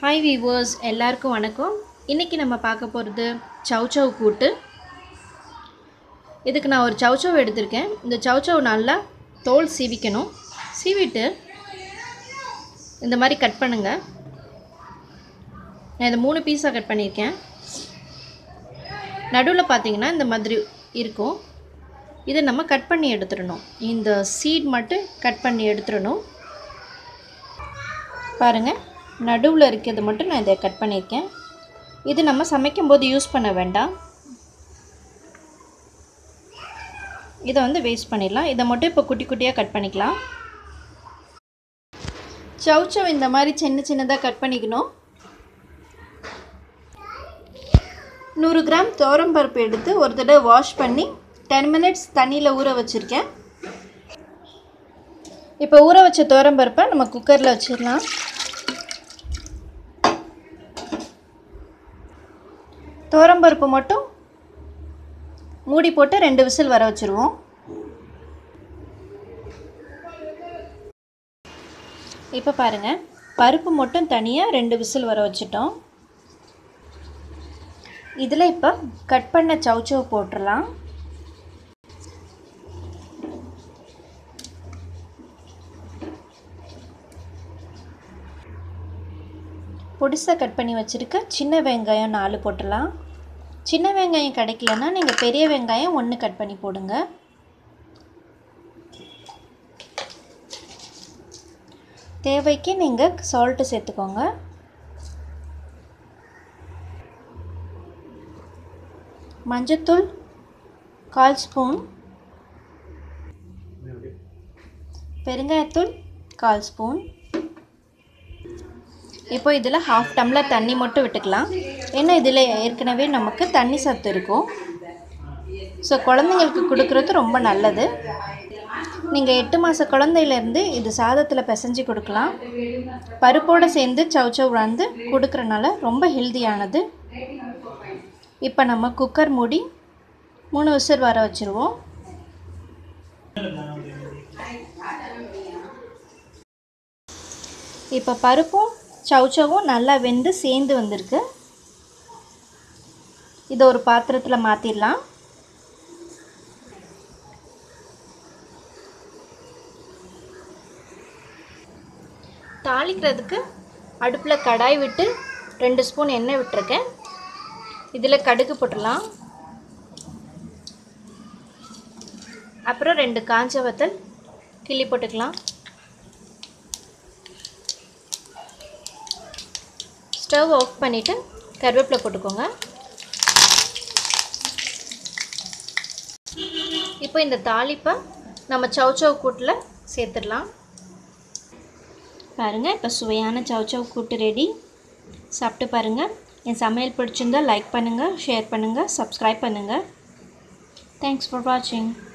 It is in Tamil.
ஹாய் வீவர்ஸ் எல்லாருக்கும் வணக்கம் இன்றைக்கி நம்ம பார்க்க போகிறது சவுச்சவ் கூட்டு இதுக்கு நான் ஒரு சவுச்சவ் எடுத்திருக்கேன் இந்த சவுச்சவ் நல்லா தோல் சீவிக்கணும் சீவிட்டு இந்த மாதிரி கட் பண்ணுங்கள் நான் இதை மூணு பீஸாக கட் பண்ணியிருக்கேன் நடுவில் பார்த்தீங்கன்னா இந்த மாதிரி இருக்கும் இதை நம்ம கட் பண்ணி எடுத்துடணும் இந்த சீட் மட்டும் கட் பண்ணி எடுத்துடணும் பாருங்கள் நடுவில் இருக்கிறது மட்டும் நான் இதை கட் பண்ணியிருக்கேன் இது நம்ம சமைக்கும்போது யூஸ் பண்ண வேண்டாம் இதை வந்து வேஸ்ட் பண்ணிடலாம் இதை மட்டும் இப்போ குட்டி குட்டியாக கட் பண்ணிக்கலாம் சவுச்சவ் இந்த மாதிரி சின்ன சின்னதாக கட் பண்ணிக்கணும் நூறு கிராம் பருப்பு எடுத்து ஒரு தடவை வாஷ் பண்ணி டென் மினிட்ஸ் தண்ணியில் ஊற வச்சுருக்கேன் இப்போ ஊற வச்ச பருப்பை நம்ம குக்கரில் வச்சிடலாம் பருப்பு மட்டும் மூடி போட்டு ரெண்டு விசில் வர வச்சுருவோம் இப்போ பாருங்கள் பருப்பு மட்டும் தனியாக ரெண்டு விசில் வர வச்சுட்டோம் இதில் இப்போ கட் பண்ண சவுச்சவ் போட்டுடலாம் பொடிசாக கட் பண்ணி வச்சுருக்க சின்ன வெங்காயம் நாலு போட்டுடலாம் சின்ன வெங்காயம் கிடைக்கலன்னா நீங்கள் பெரிய வெங்காயம் ஒன்று கட் பண்ணி போடுங்க தேவைக்கு நீங்கள் சால்ட்டு சேர்த்துக்கோங்க மஞ்சத்தூள் கால் ஸ்பூன் பெருங்காயத்தூள் கால் ஸ்பூன் இப்போ இதில் ஹாஃப் டம்ளர் தண்ணி மட்டும் விட்டுக்கலாம் ஏன்னா இதில் ஏற்கனவே நமக்கு தண்ணி சத்து இருக்கும் ஸோ குழந்தைங்களுக்கு கொடுக்குறது ரொம்ப நல்லது நீங்கள் எட்டு மாத குழந்தையிலேருந்து இது சாதத்தில் பிசைஞ்சு கொடுக்கலாம் பருப்போடு சேர்ந்து சவுச்சவ் வந்து கொடுக்குறனால ரொம்ப ஹெல்தியானது இப்போ நம்ம குக்கர் மூடி மூணு விசில் வர வச்சுருவோம் இப்போ பருப்பும் சவுச்சவும் நல்லா வெந்து சேர்ந்து வந்திருக்கு இதை ஒரு பாத்திரத்தில் மாற்றிடலாம் தாளிக்கிறதுக்கு அடுப்பில் கடாய் விட்டு ரெண்டு ஸ்பூன் எண்ணெய் விட்டுருக்கேன் இதில் கடுகு போட்டுடலாம் அப்புறம் ரெண்டு காஞ்ச வத்தல் கிள்ளி போட்டுக்கலாம் ஸ்டவ் ஆஃப் பண்ணிவிட்டு கருவேப்பிலை போட்டுக்கோங்க இப்போ இந்த தாளிப்பை நம்ம சவுச்சவ் கூட்டில் சேர்த்துடலாம் பாருங்கள் இப்போ சுவையான சவுச்சவ் கூட்டு ரெடி சாப்பிட்டு பாருங்கள் என் சமையல் பிடிச்சிருந்தால் லைக் பண்ணுங்கள் ஷேர் பண்ணுங்கள் சப்ஸ்கிரைப் பண்ணுங்கள் தேங்க்ஸ் ஃபார் வாட்சிங்